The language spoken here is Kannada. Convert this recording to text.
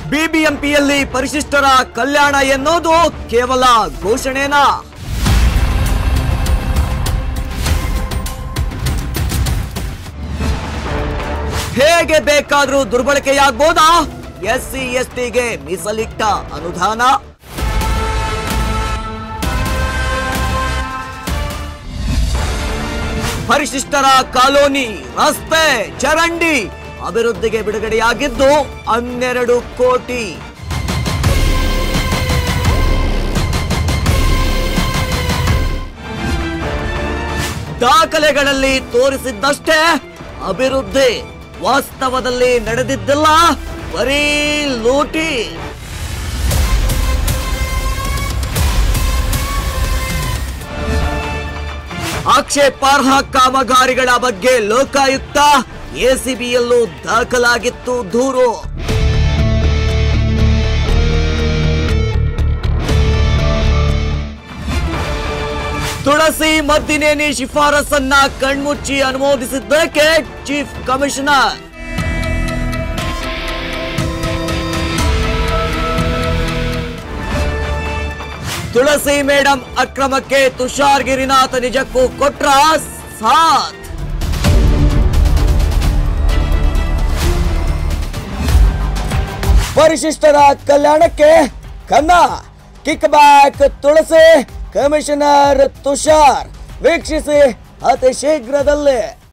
ಬಿಬಿಎಂಪಿಯಲ್ಲಿ ಪರಿಶಿಷ್ಟರ ಕಲ್ಯಾಣ ಎನ್ನುವುದು ಕೇವಲ ಘೋಷಣೆನಾ ಹೇಗೆ ಬೇಕಾದ್ರೂ ದುರ್ಬಳಕೆಯಾಗ್ಬೋದಾ ಎಸ್ಸಿ ಎಸ್ಟಿಗೆ ಮೀಸಲಿಟ್ಟ ಅನುದಾನ ಪರಿಶಿಷ್ಟರ ಕಾಲೋನಿ ರಸ್ತೆ ಚರಂಡಿ ಅಭಿವೃದ್ಧಿಗೆ ಬಿಡುಗಡೆಯಾಗಿದ್ದು ಹನ್ನೆರಡು ಕೋಟಿ ದಾಖಲೆಗಳಲ್ಲಿ ತೋರಿಸಿದ್ದಷ್ಟೇ ಅಭಿವೃದ್ಧಿ ವಾಸ್ತವದಲ್ಲಿ ನಡೆದಿದ್ದಿಲ್ಲ ಬರೀ ಲೂಟಿ ಆಕ್ಷೇಪಾರ್ಹ ಕಾಮಗಾರಿಗಳ ಬಗ್ಗೆ ಲೋಕಾಯುಕ್ತ ಎಸಿಬಿಯಲ್ಲೂ ದಾಖಲಾಗಿತ್ತು ದೂರು ತುಳಸಿ ಮದ್ದಿನೇನಿ ಶಿಫಾರಸನ್ನ ಕಣ್ಮುಚ್ಚಿ ಅನುಮೋದಿಸಿದ್ದಕ್ಕೆ ಚೀಫ್ ಕಮಿಷನರ್ ತುಳಸಿ ಮೇಡಂ ಅಕ್ರಮಕ್ಕೆ ತುಷಾರ್ ಗಿರಿನಾಥ್ ನಿಜಕ್ಕೂ ಕೊಟ್ರ ಸಾಥ್ ಪರಿಶಿಷ್ಟರ ಕಲ್ಯಾಣಕ್ಕೆ ಕನ್ನ kick back Tulasi commissioner Tushar ವೀಕ್ಷಿಸಿ ಅತಿ ಶೀಘ್ರದಲ್ಲೇ